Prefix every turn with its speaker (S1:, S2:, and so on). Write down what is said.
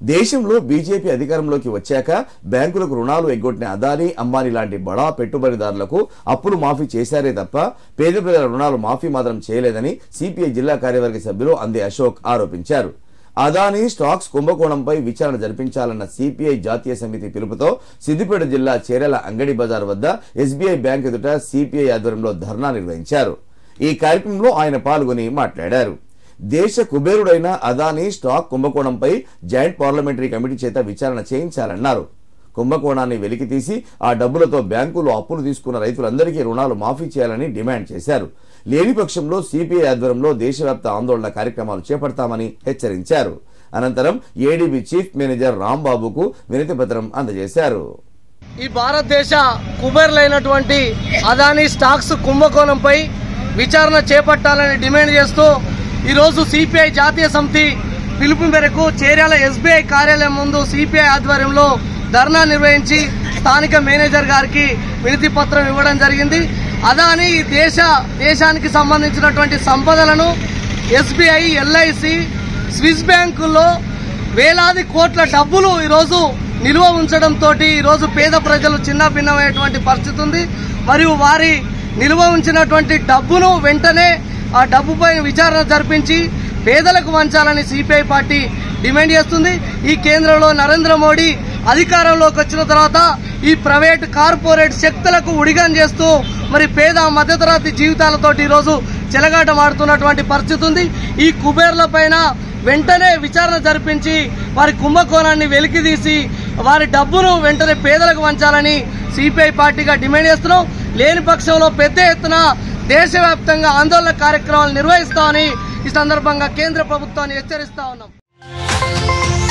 S1: దేశంలో బీజేపీ అధికారంలోకి వచ్చాక బ్యాంకులకు రుణాలు ఎగ్గొట్టిన అదానీ అంబానీ లాంటి బడా పెట్టుబడిదారులకు అప్పులు మాఫీ చేశారే తప్ప పేద ప్రజల రుణాలు మాఫీ మాత్రం చేయలేదని సిపిఐ జిల్లా కార్యవర్గ సభ్యులు అందే అశోక్ ఆరోపించారు అదానీ స్టాక్స్ కుంభకోణంపై విచారణ జరిపించాలన్న సిపిఐ జాతీయ సమితి పిలుపుతో సిద్దిపేట జిల్లా చేరెల అంగడి బజార్ వద్ద ఎస్బీఐ బ్యాంక్ ఎదుట సిపిఐ ఆధ్వర్యంలో ధర్నా నిర్వహించారు ఈ కార్యక్రమంలో ఆయన పాల్గొని మాట్లాడారు దేశ కుబేరుడైన అదానీ స్టాక్ కుంభకోణంపై జాయింట్ పార్లమెంటరీ కమిటీ చేత విచారణ చేయించాలన్నారు కుంభకోణాన్ని వెలికితీసి ఆ డబ్బులతో బ్యాంకులు అప్పులు తీసుకున్న రైతులందరికీ రుణాలు మాఫీ చేయాలని డిమాండ్ చేశారు లేని పక్షంలో సిపిఐ ఆధ్వర్యంలో దేశవ్యాప్త ఆందోళన కార్యక్రమాలు చేపడతామని హెచ్చరించారు అనంతరం ఏడీబీ చీఫ్ మేనేజర్ రాంబాబుకు వినతి పత్రం అందజేశారు
S2: ఈ భారతదేశ కుబేర్లైనటువంటి అదానీ స్టాక్స్ కుంభకోణంపై విచారణ చేపట్టాలని డిమాండ్ చేస్తూ ఈరోజు సిపిఐ జాతీయ సమితి పిలుపు మేరకు చేర్యాల ఎస్బీఐ కార్యాలయం ముందు సిపిఐ ఆధ్వర్యంలో ధర్నా నిర్వహించి స్థానిక మేనేజర్ గారికి వినతి పత్రం ఇవ్వడం జరిగింది అదాని ఈ దేశ దేశానికి సంబంధించినటువంటి సంపదలను ఎస్బీఐ ఎల్ఐసి స్విస్ బ్యాంకుల్లో వేలాది కోట్ల డబ్బులు ఈరోజు నిల్వ ఉంచడంతో ఈరోజు పేద ప్రజలు చిన్న భిన్నమైనటువంటి పరిస్థితి ఉంది మరియు వారి నిల్వ ఉంచినటువంటి డబ్బును వెంటనే ఆ డబ్బుపై విచారణ జరిపించి పేదలకు వంచాలని సిపిఐ పార్టీ డిమాండ్ చేస్తుంది ఈ కేంద్రంలో నరేంద్ర మోడీ అధికారంలోకి వచ్చిన తర్వాత ఈ ప్రైవేట్ కార్పొరేట్ శక్తులకు ఉడిగం చేస్తూ మరి పేద మధ్యతరగతి జీవితాలతో ఈరోజు చెలగాటమాడుతున్నటువంటి పరిస్థితి ఉంది ఈ కుబేర్ల పైన వెంటనే విచారణ జరిపించి వారి కుంభకోణాన్ని వెలికితీసి వారి డబ్బును వెంటనే పేదలకు వంచాలని సిపిఐ పార్టీగా డిమాండ్ చేస్తున్నాం లేని పక్షంలో పెద్ద ఎత్తున దేశవ్యాప్తంగా ఆందోళన కార్యక్రమాలు నిర్వహిస్తామని ఈ సందర్భంగా కేంద్ర ప్రభుత్వాన్ని హెచ్చరిస్తా ఉన్నాం